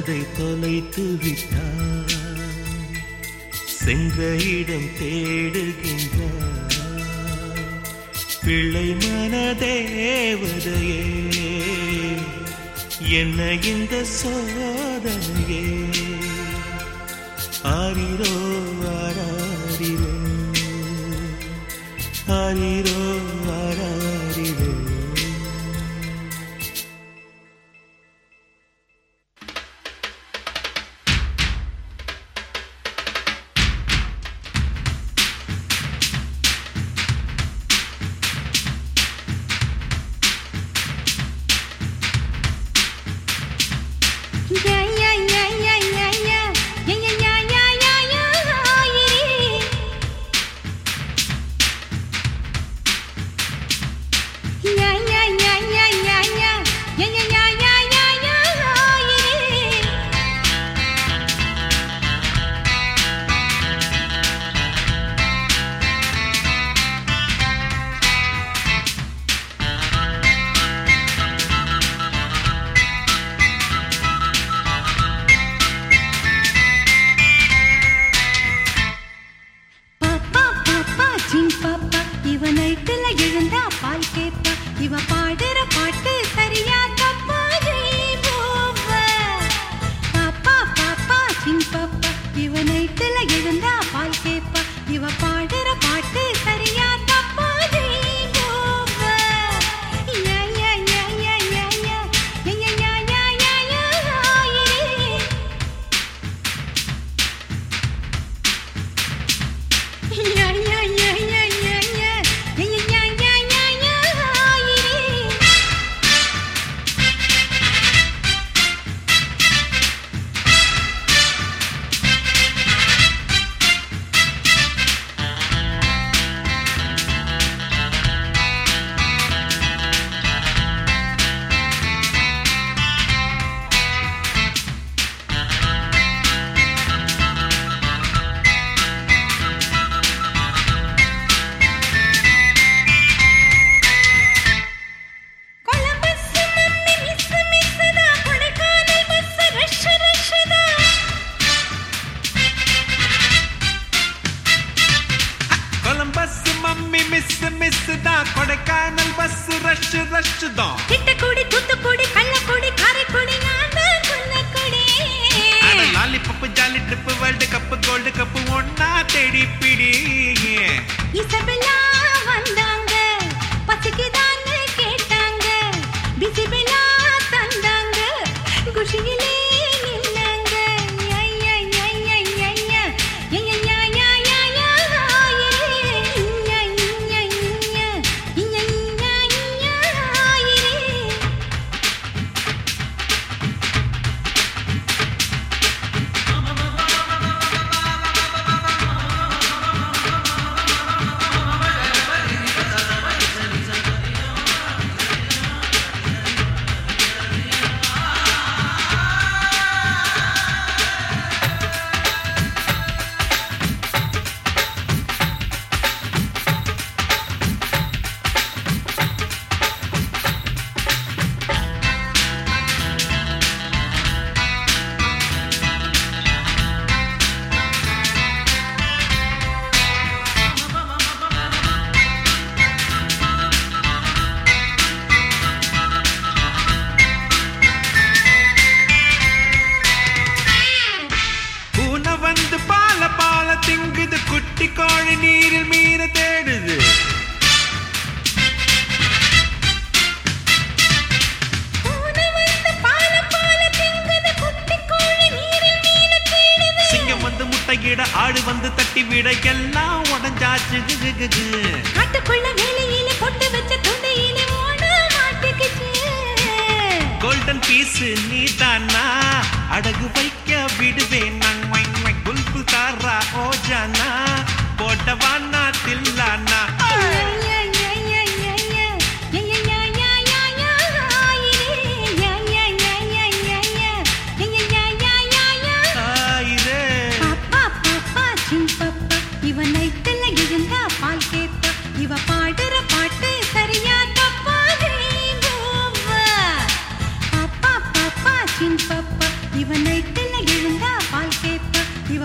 மனதை தொலைத்து விட்டார் சென்ற இடம் தேடுகின்றார் பிள்ளை மனதேவதையே என்ன இந்த சோதனையே ஆரிரோ ஆராரிரோ ஆரிரோ ஆராரிரோ Yeah, yeah, yeah, yeah, yeah, yeah. Yeah, yeah, yeah, yeah, yeah, yeah, yeah. Yeah, yeah, yeah, yeah, yeah, yeah. Yeah, yeah, yeah, yeah, yeah, yeah, yeah. பாப்பா பாப்பா ஜிம் பாப்பா இவ நைட்டுல எழுந்தா பால் கேப்பா இவ பாடுற பாட்டு சரியா தப்பா ஜெய் போவ பாப்பா பாப்பா ஜிம் பாப்பா இவ நைட்டுல எழுந்தா பால் கேப்பா இவ பாடுற பாட்டு சரியா தப்பா ஜெய் போவ yeah yeah yeah yeah yeah yeah yeah yeah yeah yeah yeah yeah Yeah, yeah, yeah, yeah, yeah, yeah. Yeah, yeah, yeah, yeah, yeah, yeah. Columbus mummy miss miss தா கொடைக்கானல் பஸ் ரஷ் ரஷ் தா Columbus mummy miss miss தான் Kodaikanal bus rush rush தான் திட்டக்குடி தூத்துக்குடி கள்ளக்குடி காரைக்குடி நான் தான் கொல்லக்குடி அட lollipop jolly trip world cup gold cup ஒன்னா தேடி பிடி இசபெல்லா வந்தாங்க பசிக்குதான்னு கேட்டாங்க பிசிபெல்லா தந்தாங்க குஷியிலே நின்னாங்க ஐயா ஐயா ஐயா ஐயா ஐயா ஐயா ஐயா ஐயா ஐயா ஐயா ஐயா ஐயா ஐயா ஐயா பூனை வந்து பால பால திங்குது குட்டி கோழி நீரில் மீன தேடுது பூனை வந்து பால பால திங்குது குட்டி கோழி நீரில் மீன தேடுது சிங்கம் வந்து முட்டையிட ஆடு வந்து தட்டி விட எல்லாம் உடஞ்சாச்சு கு, கு, கு, கு. காட்டுக்குள்ள வேலையில பொட்டு வச்ச துணையில ஓட மாட்டுக்குச்சு கோல்டன் பீஸ் நீ தானா அடகு வைக்க விடுவேன் நான் ஒய், ஒய். புல்புல் தாரா ஓஜானா போட்டவானா தில்லானா ஐயா, ஐயா, ஐயா, ஐயா, ஐயா. ஐயா, ஐயா, ஐயா, ஐயா, ஐயா, ஆயிரே. ஐயா, ஐயா, ஐயா, ஐயா, ஐயா, ஐயா. ஐயா, ஐயா, ஐயா, ஐயா, ஐயா. ஆயிரே பாப்பா, பாப்பா, சின் பாப்பா. இவ நைட்டுல எழுந்தா பால் கேப்பா. இவ பாடுற பாட்டு சரியா தப்பா ஜெய் பூவா. பாப்பா, பாப்பா, சின் பாப்பா. இவ நைட்டுல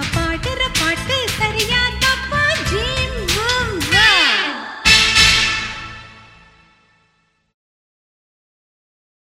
பாடுற பாட்டு சரியா